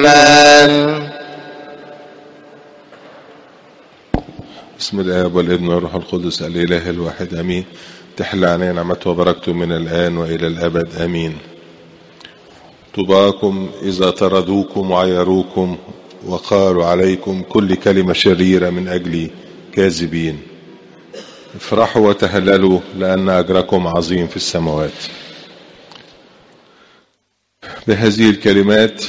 آمين بسم الآب والابن والروح القدس الإله الواحد أمين تحل علينا نعمته وبركته من الآن وإلى الأبد أمين طباكم إذا طردوكم وعيروكم وقالوا عليكم كل كلمة شريرة من أجلي كاذبين افرحوا وتهللوا لأن أجركم عظيم في السماوات بهذه الكلمات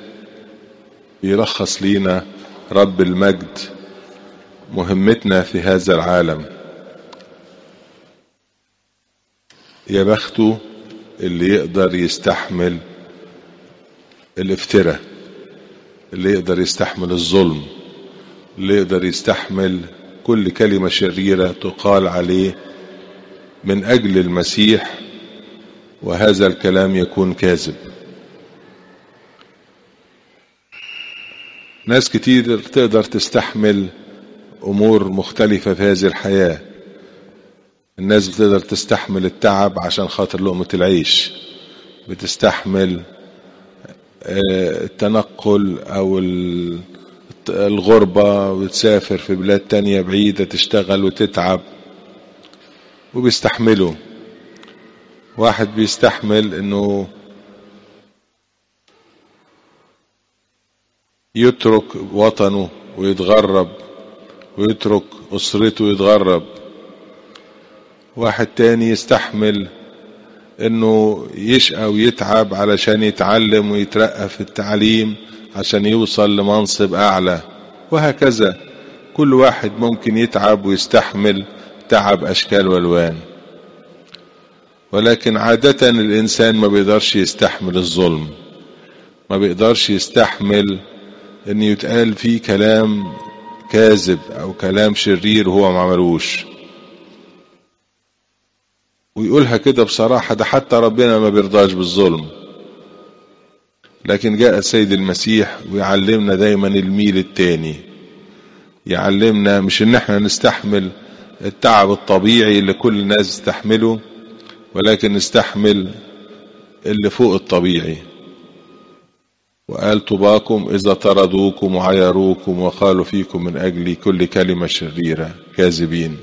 يرخص لينا رب المجد مهمتنا في هذا العالم يا بخته اللي يقدر يستحمل الافتراء اللي يقدر يستحمل الظلم اللي يقدر يستحمل كل كلمة شريرة تقال عليه من أجل المسيح وهذا الكلام يكون كاذب ناس كتير تقدر تستحمل أمور مختلفة في هذه الحياة الناس بتقدر تستحمل التعب عشان خاطر لقمة العيش بتستحمل التنقل أو الغربة وتسافر في بلاد تانية بعيدة تشتغل وتتعب وبيستحملوا واحد بيستحمل انه يترك وطنه ويتغرب ويترك أسرته ويتغرب واحد تاني يستحمل انه يشقى ويتعب علشان يتعلم ويترقى في التعليم عشان يوصل لمنصب اعلى وهكذا كل واحد ممكن يتعب ويستحمل تعب اشكال والوان ولكن عادة الانسان ما بيقدرش يستحمل الظلم ما بيقدرش يستحمل ان يتقال فيه كلام كاذب او كلام شرير هو ما عملوش ويقولها كده بصراحة ده حتى ربنا ما بيرضاش بالظلم لكن جاء السيد المسيح ويعلمنا دايما الميل التاني يعلمنا مش ان احنا نستحمل التعب الطبيعي اللي كل الناس تستحمله ولكن نستحمل اللي فوق الطبيعي وقال طباكم إذا طردوكم وعيروكم وقالوا فيكم من أجل كل كلمة شريرة كاذبين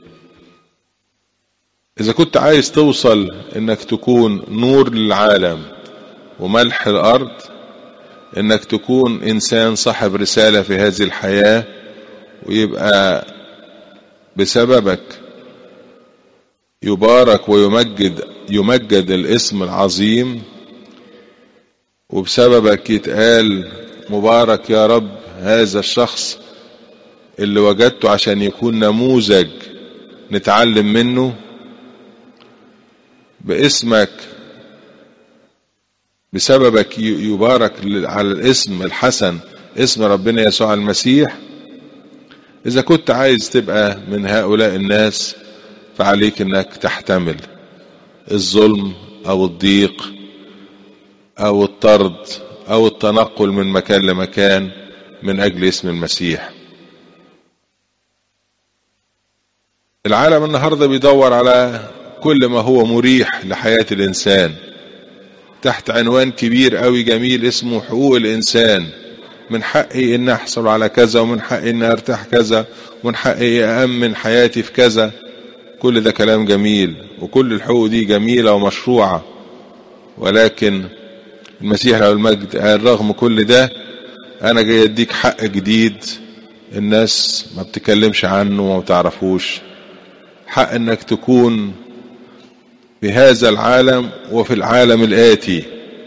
إذا كنت عايز توصل إنك تكون نور للعالم وملح الأرض إنك تكون إنسان صاحب رسالة في هذه الحياة ويبقى بسببك يبارك ويمجد يمجد الاسم العظيم وبسببك يتقال مبارك يا رب هذا الشخص اللي وجدته عشان يكون نموذج نتعلم منه باسمك بسببك يبارك على الاسم الحسن اسم ربنا يسوع المسيح اذا كنت عايز تبقى من هؤلاء الناس فعليك انك تحتمل الظلم او الضيق او الطرد او التنقل من مكان لمكان من اجل اسم المسيح العالم النهاردة بيدور على كل ما هو مريح لحياة الانسان تحت عنوان كبير قوي جميل اسمه حقوق الانسان من حقي ان احصل على كذا ومن حقي ان ارتاح كذا ومن حقي اامن حياتي في كذا كل ده كلام جميل وكل الحقوق دي جميلة ومشروعة ولكن المسيح له المجد قال رغم كل ده انا جاي اديك حق جديد الناس ما بتكلمش عنه وما بتعرفوش حق انك تكون في هذا العالم وفي العالم الآتي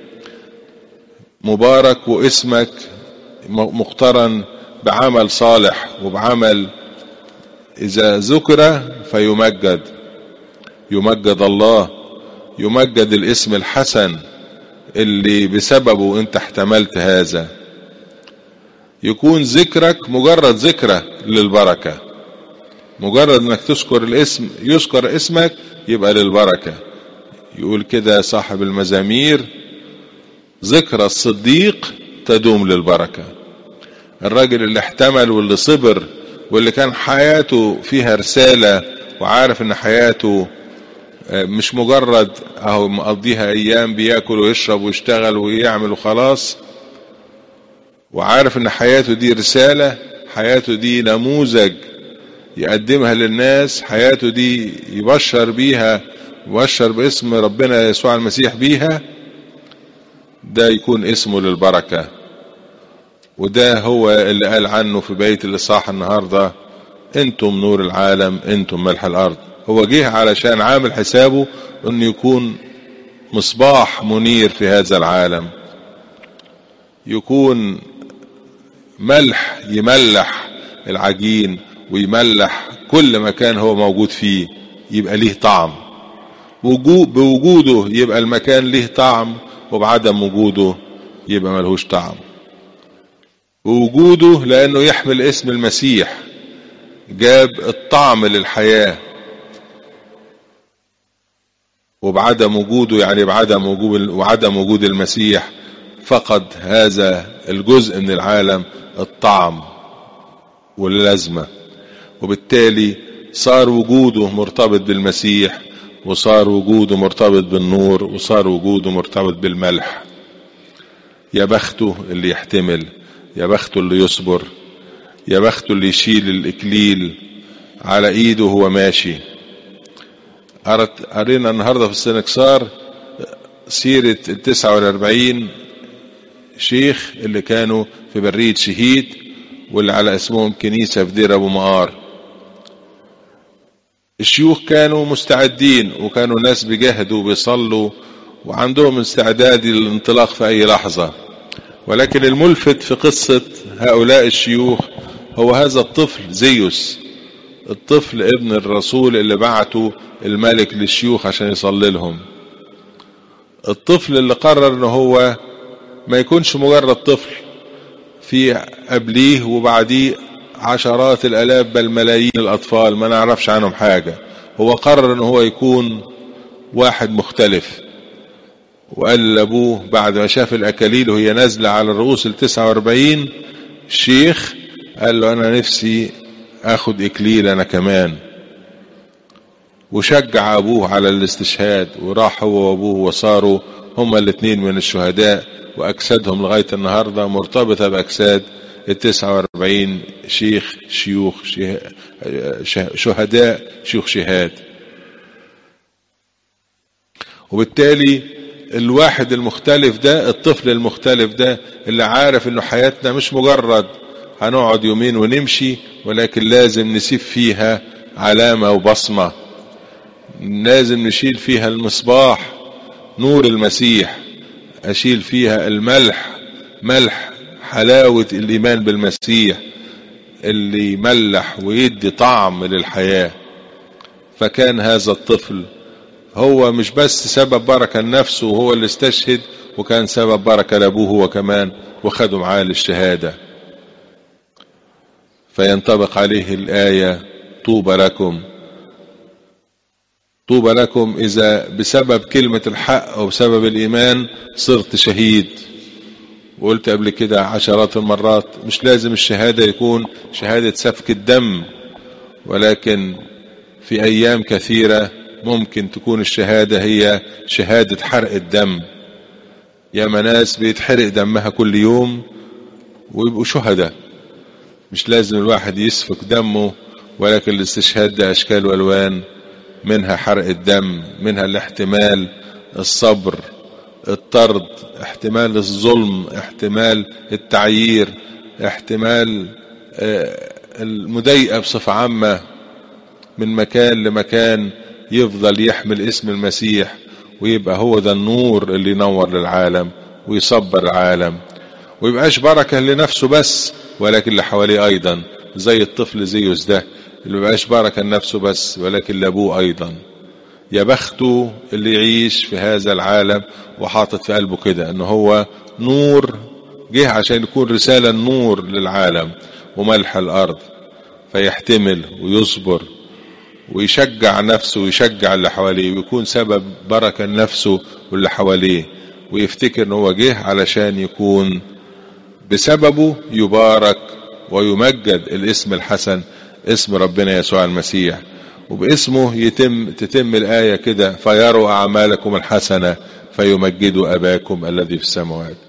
مبارك واسمك مقترن بعمل صالح وبعمل إذا ذكر فيمجد يمجد الله يمجد الاسم الحسن اللي بسببه انت احتملت هذا يكون ذكرك مجرد ذكرى للبركة مجرد انك تذكر الاسم يذكر اسمك يبقى للبركة يقول كده صاحب المزامير ذكرى الصديق تدوم للبركة الراجل اللي احتمل واللي صبر واللي كان حياته فيها رسالة وعارف ان حياته مش مجرد اهو مقضيها ايام بياكل ويشرب ويشتغل ويعمل وخلاص وعارف ان حياته دي رسالة حياته دي نموذج يقدمها للناس حياته دي يبشر بيها يبشر باسم ربنا يسوع المسيح بيها ده يكون اسمه للبركة وده هو اللي قال عنه في بيت الإصحاح النهاردة انتم نور العالم انتم ملح الأرض هو جه علشان عامل حسابه انه يكون مصباح منير في هذا العالم يكون ملح يملح العجين ويملح كل مكان هو موجود فيه يبقى ليه طعم بوجوده يبقى المكان ليه طعم وبعدم وجوده يبقى ملهوش طعم ووجوده لأنه يحمل اسم المسيح جاب الطعم للحياة وبعدم وجوده يعني بعدم وجود وعدم وجود المسيح فقد هذا الجزء من العالم الطعم واللازمة وبالتالي صار وجوده مرتبط بالمسيح وصار وجوده مرتبط بالنور وصار وجوده مرتبط بالملح يا بخته اللي يحتمل يا بخته اللي يصبر يا بخته اللي يشيل الإكليل على إيده وهو ماشي قرينا النهاردة في السنكسار سيرة التسعة والأربعين شيخ اللي كانوا في برية شهيد واللي على اسمهم كنيسة في دير أبو مقار الشيوخ كانوا مستعدين وكانوا ناس بيجاهدوا وبيصلوا وعندهم استعداد للانطلاق في أي لحظة ولكن الملفت في قصة هؤلاء الشيوخ هو هذا الطفل زيوس الطفل ابن الرسول اللي بعته الملك للشيوخ عشان يصلي لهم الطفل اللي قرر ان هو ما يكونش مجرد طفل في قبليه وبعديه عشرات الالاف بل ملايين الاطفال ما نعرفش عنهم حاجة هو قرر ان هو يكون واحد مختلف وقال لابوه بعد ما شاف الاكاليل وهي نازلة على الرؤوس التسعة واربعين شيخ قال له انا نفسي اخد اكليل انا كمان وشجع ابوه على الاستشهاد وراح هو وابوه وصاروا هما الاثنين من الشهداء واجسادهم لغاية النهاردة مرتبطة باجساد التسعة واربعين شيخ شيوخ شهداء شيوخ شهاد وبالتالي الواحد المختلف ده الطفل المختلف ده اللي عارف انه حياتنا مش مجرد هنقعد يومين ونمشي ولكن لازم نسيب فيها علامة وبصمة لازم نشيل فيها المصباح نور المسيح أشيل فيها الملح ملح حلاوة الإيمان بالمسيح اللي يملح ويدي طعم للحياة فكان هذا الطفل هو مش بس سبب بركة لنفسه وهو اللي استشهد وكان سبب بركة لأبوه هو كمان وخدوا معاه للشهادة فينطبق عليه الآية طوبى لكم طوبى لكم إذا بسبب كلمة الحق أو بسبب الإيمان صرت شهيد وقلت قبل كده عشرات المرات مش لازم الشهادة يكون شهادة سفك الدم ولكن في أيام كثيرة ممكن تكون الشهادة هي شهادة حرق الدم ياما ناس بيتحرق دمها كل يوم ويبقوا شهداء مش لازم الواحد يسفك دمه ولكن الاستشهاد ده أشكال والوان منها حرق الدم منها الاحتمال الصبر الطرد احتمال الظلم احتمال التعيير احتمال المضايقة بصفة عامة من مكان لمكان يفضل يحمل اسم المسيح ويبقى هو ده النور اللي ينور للعالم ويصبر العالم ويبقاش بركة لنفسه بس ولكن اللي حواليه أيضا زي الطفل زيوس ده اللي مبقاش بركة لنفسه بس ولكن لأبوه أيضا يا بخته اللي يعيش في هذا العالم وحاطط في قلبه كده ان هو نور جه عشان يكون رسالة نور للعالم وملح الأرض فيحتمل ويصبر ويشجع نفسه ويشجع اللي حواليه ويكون سبب بركة لنفسه واللي حواليه ويفتكر ان هو جه علشان يكون بسببه يبارك ويمجد الاسم الحسن اسم ربنا يسوع المسيح وباسمه يتم تتم الآية كده فيروا أعمالكم الحسنة فيمجدوا أباكم الذي في السماوات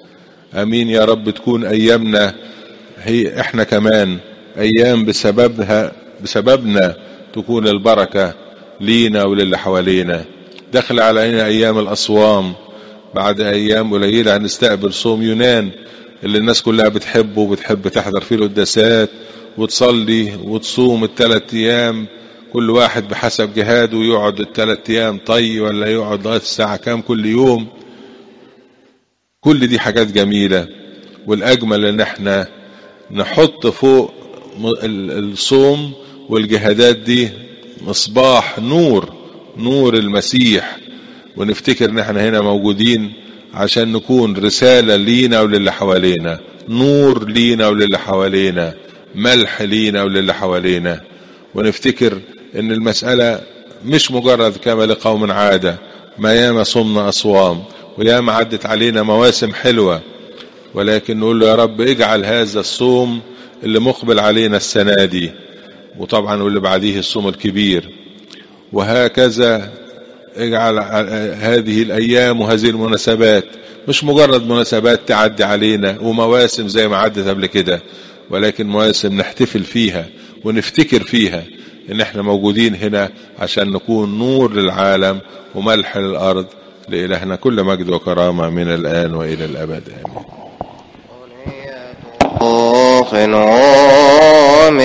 امين يا رب تكون ايامنا هي احنا كمان ايام بسببها بسببنا تكون البركة لينا وللي حوالينا دخل علينا ايام الاصوام بعد ايام قليلة هنستقبل صوم يونان اللي الناس كلها بتحبه وبتحب تحضر فيه القداسات وتصلي وتصوم الثلاث ايام كل واحد بحسب جهاده يقعد الثلاث ايام طي ولا يقعد لغايه الساعه كام كل يوم كل دي حاجات جميله والاجمل ان احنا نحط فوق الصوم والجهادات دي مصباح نور نور المسيح ونفتكر ان احنا هنا موجودين عشان نكون رسالة لينا وللي حوالينا نور لينا وللي حوالينا ملح لينا وللي حوالينا ونفتكر ان المسألة مش مجرد كما لقوم عادة ما ياما صمنا أصوام وياما عدت علينا مواسم حلوة ولكن نقول له يا رب اجعل هذا الصوم اللي مقبل علينا السنة دي وطبعا واللي بعديه الصوم الكبير وهكذا اجعل هذه الأيام وهذه المناسبات مش مجرد مناسبات تعدي علينا ومواسم زي ما عدت قبل كده ولكن مواسم نحتفل فيها ونفتكر فيها ان احنا موجودين هنا عشان نكون نور للعالم وملح للأرض لإلهنا كل مجد وكرامة من الآن وإلى الأبد آمين خنوم